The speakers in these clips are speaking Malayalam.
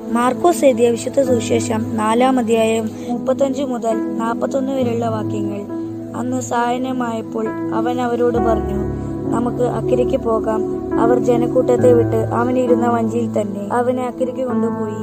മാർക്കോസ് എഴുതിയ വിശുദ്ധ സുവിശേഷം നാലാം അധ്യായം മുപ്പത്തഞ്ച് മുതൽ നാൽപ്പത്തൊന്ന് വരെയുള്ള വാക്യങ്ങൾ അന്ന് സായനമായപ്പോൾ അവൻ അവരോട് പറഞ്ഞു നമുക്ക് അക്കരയ്ക്ക് പോകാം അവർ ജനക്കൂട്ടത്തെ വിട്ട് അവനിരുന്ന വഞ്ചിയിൽ തന്നെ അവനെ അക്കരയ്ക്ക് കൊണ്ടുപോയി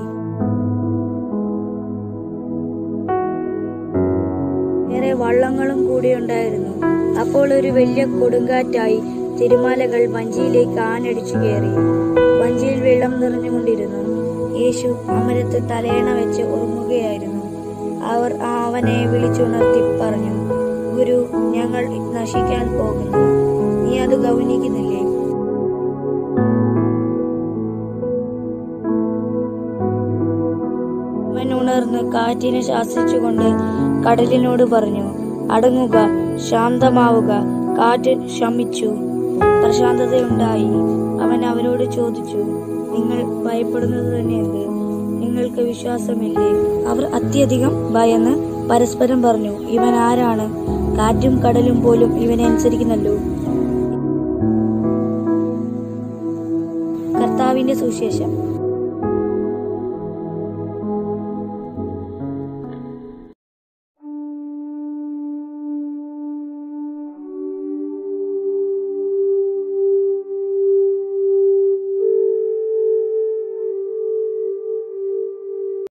ഏറെ വള്ളങ്ങളും കൂടി ഉണ്ടായിരുന്നു അപ്പോൾ ഒരു വലിയ കൊടുങ്കാറ്റായി തിരുമാലകൾ വഞ്ചിയിലേക്ക് ആഞ്ഞടിച്ചു കയറി വഞ്ചിയിൽ വെള്ളം നിറഞ്ഞുകൊണ്ടിരുന്നു യേശു അമരത്ത് തലയണ വെച്ച് ഉറങ്ങുകയായിരുന്നു അവർ അവനെ വിളിച്ചുണർത്തി പറഞ്ഞു ഗുരു ഞങ്ങൾ നശിക്കാൻ പോകുന്നു നീ അത് ഗൗനിക്കുന്നില്ലേ അവൻ ഉണർന്ന് കാറ്റിനെ ശാസിച്ചുകൊണ്ട് കടലിനോട് പറഞ്ഞു അടങ്ങുക ശാന്തമാവുക കാറ്റ് ശമിച്ചു പ്രശാന്തതയുണ്ടായി അവൻ അവരോട് ചോദിച്ചു നിങ്ങൾ ഭയപ്പെടുന്നത് തന്നെ എന്ത് നിങ്ങൾക്ക് വിശ്വാസമില്ലേ അവർ അത്യധികം ഭയന്ന് പരസ്പരം പറഞ്ഞു ഇവൻ ആരാണ് കാറ്റും കടലും പോലും ഇവനെ അനുസരിക്കുന്നല്ലോ കർത്താവിന്റെ സുവിശേഷം